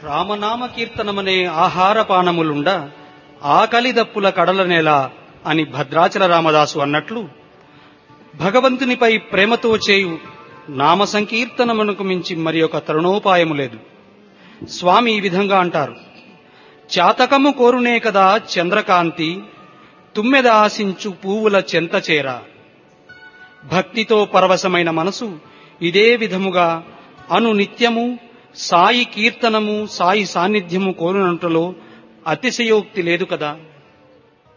రామనామ కీర్తనమనే ఆహారపానములుండ ఆకలి దప్పుల కడలనేల అని భద్రాచల రామదాసు అన్నట్లు భగవంతునిపై ప్రేమతో చేయు నామ సంకీర్తనమునకు మించి మరి ఒక తరుణోపాయము లేదు స్వామి ఈ విధంగా అంటారు చాతకము కోరునే కదా చంద్రకాంతి తుమ్మెద ఆశించు పువ్వుల చెంత చేర భక్తితో పరవశమైన మనసు ఇదే విధముగా అను నిత్యము సాయి కీర్తనము సాయి సాన్నిధ్యము కోరునంటలో అతిశయోక్తి లేదు కదా